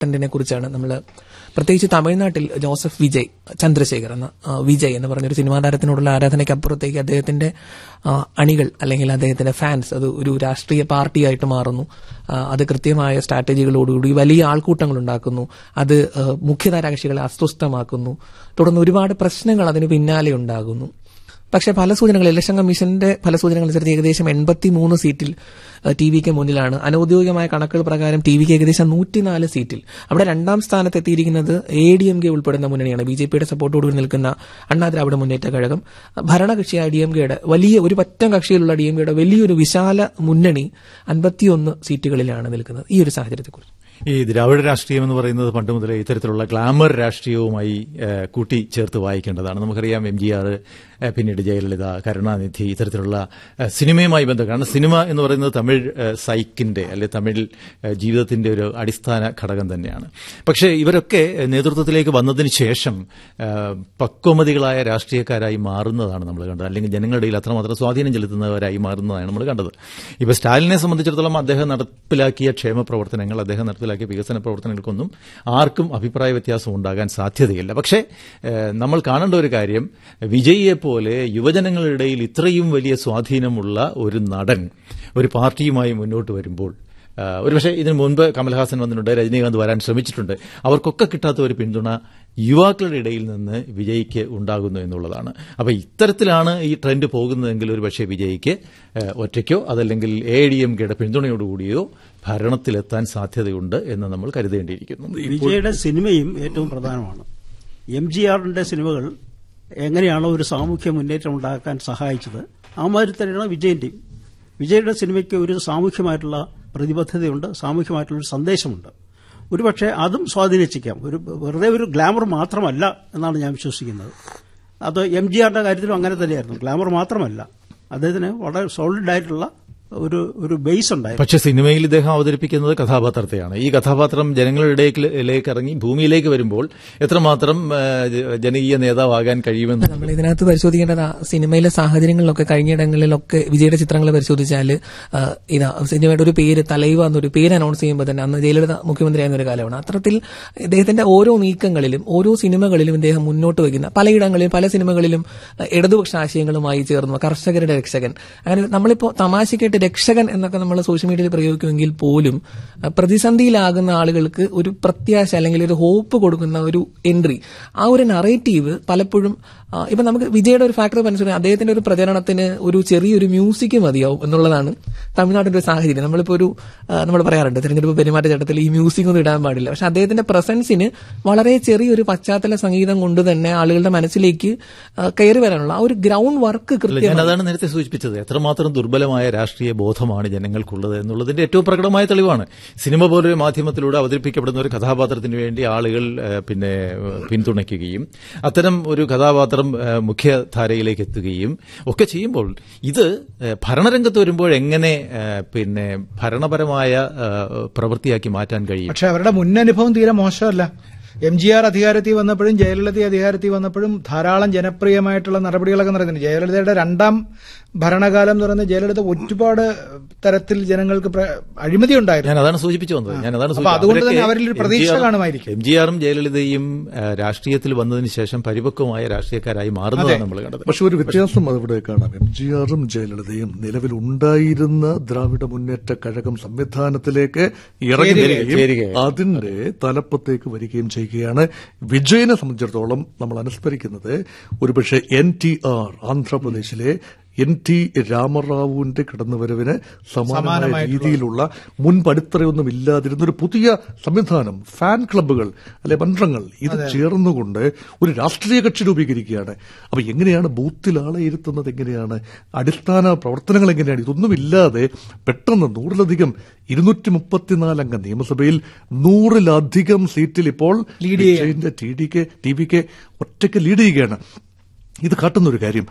കണ്ടന്റിനെ കുറിച്ചാണ് നമ്മൾ പ്രത്യേകിച്ച് തമിഴ്നാട്ടിൽ ജോസഫ് വിജയ് ചന്ദ്രശേഖർ എന്ന ആ, വിജയ് എന്ന് പറഞ്ഞൊരു സിനിമാ താരത്തിനോടുള്ള ആരാധനയ്ക്ക് അപ്പുറത്തേക്ക് അദ്ദേഹത്തിന്റെ ആ, അണികൾ അല്ലെങ്കിൽ അദ്ദേഹത്തിന്റെ ഫാൻസ് അത് ഒരു രാഷ്ട്രീയ പാർട്ടിയായിട്ട് മാറുന്നു ആ, അത് കൃത്യമായ സ്ട്രാറ്റജികളോടുകൂടി വലിയ ആൾക്കൂട്ടങ്ങൾ ഉണ്ടാക്കുന്നു അത് ആ, മുഖ്യധാര കക്ഷികളെ അസ്വസ്ഥമാക്കുന്നു തുടർന്ന് ഒരുപാട് പ്രശ്നങ്ങൾ അതിന് പിന്നാലെ ഉണ്ടാകുന്നു പക്ഷേ പല സൂചനകൾ ഇലക്ഷൻ കമ്മീഷന്റെ പല സൂചനകൾ അനുസരിച്ച് ഏകദേശം എൺപത്തി മൂന്ന് സീറ്റിൽ ടി വിക്ക് മുന്നിലാണ് അനൌദ്യോഗികമായ കണക്കുകൾ പ്രകാരം ടി വിക്ക് ഏകദേശം നൂറ്റിനാല് സീറ്റിൽ അവിടെ രണ്ടാം സ്ഥാനത്ത് എത്തിയിരിക്കുന്നത് എ ഡി എം കെ ഉൾപ്പെടുന്ന മുന്നണിയാണ് ബി ജെ പിയുടെ സപ്പോർട്ടോടുകൂടി നിൽക്കുന്ന അണ്ണാ ദ്രാവിഡ മുന്നേറ്റ കഴകം ഭരണകക്ഷിയായ ഡി എം കെയുടെ വലിയ ഒരു പറ്റം കക്ഷിയിലുള്ള ഡി എം കെയുടെ വലിയൊരു വിശാല മുന്നണി അൻപത്തിയൊന്ന് സീറ്റുകളിലാണ് നിൽക്കുന്നത് ഈ ഒരു സാഹചര്യത്തെക്കുറിച്ച് ഈ ദ്രാവിഡ രാഷ്ട്രീയം എന്ന് പറയുന്നത് പണ്ട് മുതലേ ഇത്തരത്തിലുള്ള ഗ്ലാമർ രാഷ്ട്രീയവുമായി ഏഹ്, കൂട്ടിച്ചേർത്ത് വായിക്കേണ്ടതാണ് നമുക്കറിയാം എം ജി ആർ പിന്നീട് ജയലളിത കരുണാനിധി ഇത്തരത്തിലുള്ള ഏഹ്, സിനിമയുമായി ബന്ധം കാരണം സിനിമ എന്ന് പറയുന്നത് തമിഴ് ഏഹ്, സൈക്കിന്റെ അല്ലെ തമിഴ് ഏഹ്, ജീവിതത്തിന്റെ ഒരു അടിസ്ഥാന ഘടകം തന്നെയാണ് പക്ഷേ ഇവരൊക്കെ നേതൃത്വത്തിലേക്ക് വന്നതിന് ശേഷം ഏഹ്, പക്വമതികളായ രാഷ്ട്രീയക്കാരായി മാറുന്നതാണ് നമ്മൾ കണ്ടത് അല്ലെങ്കിൽ ജനങ്ങളുടെ ഇടയിൽ അത്രമാത്രം സ്വാധീനം ചെലുത്തുന്നവരായി മാറുന്നതാണ് നമ്മൾ കണ്ടത് ഇപ്പൊ സ്റ്റാലിനെ സംബന്ധിച്ചിടത്തോളം അദ്ദേഹം നടപ്പിലാക്കിയ ക്ഷേമ പ്രവർത്തനങ്ങൾ അദ്ദേഹം നടപ്പിലാക്കിയ വികസന പ്രവർത്തനങ്ങൾക്കൊന്നും ആർക്കും അഭിപ്രായ വ്യത്യാസം ഉണ്ടാകാൻ സാധ്യതയില്ല പക്ഷേ ഏഹ്, നമ്മൾ കാണേണ്ട ഒരു കാര്യം വിജയിയെ പോലെ യുവജനങ്ങളുടെ ഇടയിൽ ഇത്രയും വലിയ സ്വാധീനമുള്ള ഒരു നടൻ ഒരു പാർട്ടിയുമായി മുന്നോട്ട് വരുമ്പോൾ ആഹ് ഒരുപക്ഷെ ഇതിനു മുൻപ് കമൽഹാസൻ വന്നിട്ടുണ്ട് രജനീകാന്ത് വരാൻ ശ്രമിച്ചിട്ടുണ്ട് അവർക്കൊക്കെ കിട്ടാത്ത ഒരു പിന്തുണ യുവാക്കളുടെ ഇടയിൽ നിന്ന് വിജയിക്ക് ഉണ്ടാകുന്നു എന്നുള്ളതാണ് അപ്പൊ ഇത്തരത്തിലാണ് ഈ ട്രെൻഡ് പോകുന്നതെങ്കിൽ ഒരു പക്ഷേ വിജയിക്ക് ആഹ് ഒറ്റയ്ക്കോ അതല്ലെങ്കിൽ എ ഡി എം കെയുടെ പിന്തുണയോടുകൂടിയോ ഭരണത്തിലെത്താൻ സാധ്യതയുണ്ട് എന്ന് നമ്മൾ കരുതേണ്ടിയിരിക്കുന്നു വിജയുടെ സിനിമയും ഏറ്റവും പ്രധാനമാണ് എം ജി ആറിന്റെ സിനിമകൾ എങ്ങനെയാണോ ഒരു സാമൂഹ്യ മുന്നേറ്റം ഉണ്ടാക്കാൻ സഹായിച്ചത് ആ മാതിരി തന്നെയാണ് വിജയന്റെയും വിജയുടെ സിനിമയ്ക്ക് ഒരു സാമൂഹ്യമായിട്ടുള്ള പ്രതിബദ്ധതയുണ്ട് സാമൂഹ്യമായിട്ടുള്ള ഒരു സന്ദേശമുണ്ട് ഒരുപക്ഷെ അതും സ്വാധീനിച്ചേക്കാം ഒരു വെറുതെ ഒരു ഗ്ലാമർ മാത്രമല്ല എന്നാണ് ഞാൻ വിശ്വസിക്കുന്നത് അത് എം ജി ആറിന്റെ കാര്യത്തിലും അങ്ങനെ തന്നെയായിരുന്നു ഗ്ലാമർ മാത്രമല്ല അദ്ദേഹത്തിന് വളരെ സോളിഡ് ആയിട്ടുള്ള ഒരു ഒരു ബേസ് ഉണ്ടായിരുന്നു പക്ഷെ സിനിമയിൽ ഇദ്ദേഹം അവതരിപ്പിക്കുന്നത് കഥാപാത്രത്തെയാണ് ഈ കഥാപാത്രം ജനങ്ങളുടെ ഇടയിലേക്ക് ഇറങ്ങി ഭൂമിയിലേക്ക് വരുമ്പോൾ എത്രമാത്രം ആ, ജ- ജനകീയ നേതാവാകാൻ കഴിയുമെന്ന് നമ്മൾ ഇതിനകത്ത് പരിശോധിക്കേണ്ടത് ആ സിനിമയിലെ സാഹചര്യങ്ങളിലൊക്കെ കഴിഞ്ഞിടങ്ങളിലൊക്കെ വിജയുടെ ചിത്രങ്ങൾ പരിശോധിച്ചാൽ ഇതാ സിനിമയുടെ ഒരു പേര് തലൈവ എന്നൊരു പേര് അനൗൺസ് ചെയ്യുമ്പോൾ തന്നെ അന്ന് ജയലളിത മുഖ്യമന്ത്രിയായിരുന്ന ഒരു കാലമാണ് അത്തരത്തിൽ ഇദ്ദേഹത്തിന്റെ ഓരോ നീക്കങ്ങളിലും ഓരോ സിനിമകളിലും ഇദ്ദേഹം മുന്നോട്ട് വയ്ക്കുന്ന പലയിടങ്ങളിലും പല സിനിമകളിലും ആ, ഇടതുപക്ഷ ആശയങ്ങളുമായി ചേർന്നു കർഷകരുടെ രക്ഷകൻ അങ്ങനെ നമ്മളിപ്പോ തമാശക്കായിട്ട് രക്ഷകൻ എന്നൊക്കെ നമ്മൾ സോഷ്യൽ മീഡിയയിൽ പ്രയോഗിക്കുമെങ്കിൽ പോലും ആ, പ്രതിസന്ധിയിലാകുന്ന ആളുകൾക്ക് ഒരു പ്രത്യാശ അല്ലെങ്കിൽ ഒരു ഹോപ്പ് കൊടുക്കുന്ന ഒരു എൻട്രി ആ ഒരു നറേറ്റീവ് പലപ്പോഴും ആ, ഇപ്പൊ നമുക്ക് വിജയുടെ ഒരു ഫാക്ടർ മനസ്സിലായി അദ്ദേഹത്തിന്റെ ഒരു പ്രചരണത്തിന് ഒരു ചെറിയൊരു മ്യൂസിക് മതിയാവും എന്നുള്ളതാണ് തമിഴ്നാട്ടിന്റെ ഒരു സാഹചര്യം നമ്മളിപ്പോ ഒരു ആ, നമ്മൾ പറയാറുണ്ട് തെരഞ്ഞെടുപ്പ് പെരുമാറ്റച്ചട്ടത്തിൽ ഈ മ്യൂസിക് ഒന്നും ഇടാൻ പാടില്ല പക്ഷെ അദ്ദേഹത്തിന്റെ പ്രസൻസിന് വളരെ ചെറിയൊരു പശ്ചാത്തല സംഗീതം കൊണ്ട് തന്നെ ആളുകളുടെ മനസ്സിലേക്ക് ആ, കയറി വരാനുള്ള ആ ഒരു ഗ്രൗണ്ട് വർക്ക് അല്ല, ഞാൻ കൃത്യം അതാണ് നേരത്തെ സൂചിപ്പിച്ചത് എത്രമാത്രം ദുർബലമായ രാഷ്ട്രീയ ബോധമാണ് ജനങ്ങൾക്കുള്ളത് എന്നുള്ളതിന്റെ ഏറ്റവും പ്രകടമായ തെളിവാണ് സിനിമ പോലൊരു മാധ്യമത്തിലൂടെ അവതരിപ്പിക്കപ്പെടുന്ന ഒരു കഥാപാത്രത്തിന് വേണ്ടി ആളുകൾ ഏഹ്, പിന്നെ ഏഹ്, പിന്തുണയ്ക്കുകയും അത്തരം ഒരു കഥാപാത്രം ഏഹ്, മുഖ്യധാരയിലേക്ക് എത്തുകയും ഒക്കെ ചെയ്യുമ്പോൾ ഇത് ഏഹ്, ഭരണരംഗത്ത് വരുമ്പോൾ എങ്ങനെ ഏഹ്, പിന്നെ ഭരണപരമായ ഏഹ്, പ്രവൃത്തിയാക്കി മാറ്റാൻ കഴിയും പക്ഷെ അവരുടെ മുൻ അനുഭവം തീരെ മോശമല്ല എം ജി ആർ അധികാരത്തിൽ വന്നപ്പോഴും ജയലളിത അധികാരത്തിൽ വന്നപ്പോഴും ധാരാളം ജനപ്രിയമായിട്ടുള്ള നടപടികളൊക്കെ നടക്കുന്നുണ്ട് ജയലളിതയുടെ രണ്ടാം ഭരണകാലം എന്ന് പറയുന്നത് ജയലളിത ഒരുപാട് തരത്തിൽ ജനങ്ങൾക്ക് പ്ര- അഴിമതി ഉണ്ടായിരുന്നു ഞാൻ അതാണ് സൂചിപ്പിച്ചു വന്നത് ഞാൻ അതാണ് അപ്പൊ അതുകൊണ്ട് തന്നെ അവരിൽ ഒരു പ്രതീക്ഷ കാണുമായിരിക്കും. എം ജി ആറും ജയലളിതയും ആ, രാഷ്ട്രീയത്തിൽ വന്നതിന് ശേഷം പരിപക്വമായ രാഷ്ട്രീയക്കാരായി മാറുന്നതാണ് നമ്മൾ കണ്ടത് പക്ഷെ ഒരു വ്യത്യാസം അതിവിടെ കാണാം എം ജി ആറും ജയലളിതയും നിലവിലുണ്ടായിരുന്ന ദ്രാവിഡ മുന്നേറ്റ കഴകം സംവിധാനത്തിലേക്ക് ഇറങ്ങി ചേരുകയാണ്. വരികയും അതിന്റെ തലപ്പത്തേക്ക് വരികയും ചെയ്യുകയാണ് വിജയനെ സംബന്ധിച്ചിടത്തോളം നമ്മൾ അനുസ്മരിക്കുന്നത് ഒരുപക്ഷെ എൻ ടി ആർ ആന്ധ്രാപ്രദേശിലെ എൻ ടി രാമറാവുവിന്റെ കടന്നുവരവിന് സമാനമായ സമാനമായിട്ടുള്ള- രീതിയിലുള്ള മുൻപടിത്തറയൊന്നും ഇല്ലാതിരുന്ന ഒരു പുതിയ സംവിധാനം ഫാൻ ക്ലബ്ബുകൾ അല്ലെ മന്ത്രങ്ങൾ ഇത് ചേർന്നുകൊണ്ട് ഒരു രാഷ്ട്രീയ കക്ഷി രൂപീകരിക്കുകയാണ് അപ്പൊ എങ്ങനെയാണ് ബൂത്തിൽ ആളെ ഇരുത്തുന്നത് എങ്ങനെയാണ് അടിസ്ഥാന പ്രവർത്തനങ്ങൾ എങ്ങനെയാണ് ഇതൊന്നുമില്ലാതെ പെട്ടെന്ന് നൂറിലധികം ഇരുന്നൂറ്റി മുപ്പത്തിനാല് അംഗ നിയമസഭയിൽ നൂറിലധികം സീറ്റിൽ ഇപ്പോൾ ലീഡ് ചെയ്യുക. വിജയന്റെ T D K T V K ഒറ്റയ്ക്ക് ലീഡ് ചെയ്യുകയാണ് ഇത് കാട്ടുന്ന ഒരു കാര്യം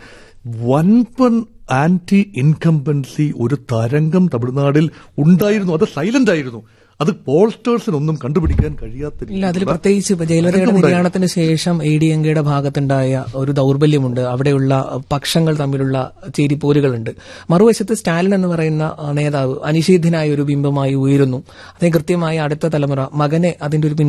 വൻപൻ ആന്റി ഇൻകംബൻസി ഒരു തരംഗം തമിഴ്നാടിൽ ഉണ്ടായിരുന്നു അത് സൈലന്റ് ആയിരുന്നു അത് പോൾസ്റ്റേഴ്സിനൊന്നും കണ്ടുപിടിക്കാൻ കഴിയാത്ത ഇല്ല അതിൽ രീതിയിലുള്ള പ്രത്യേകിച്ച് ഇപ്പൊ ജയലളിതയുടെ രംഗമുണ്ടായി. നിര്യാണത്തിന് ശേഷം എ ഡി എങ്കയുടെ ഭാഗത്തുണ്ടായ ഒരു ദൗർബല്യമുണ്ട് അവിടെയുള്ള പക്ഷങ്ങൾ തമ്മിലുള്ള ചേരിപ്പോരുകളുണ്ട് മറുവശത്ത് സ്റ്റാലിൻ എന്ന് പറയുന്ന ആ, നേതാവ് അനിഷേധ്യനായ ഒരു ബിംബമായി ഉയരുന്നു അദ്ദേഹം കൃത്യമായി അടുത്ത തലമുറ മകനെ അതിന്റെ ഒരു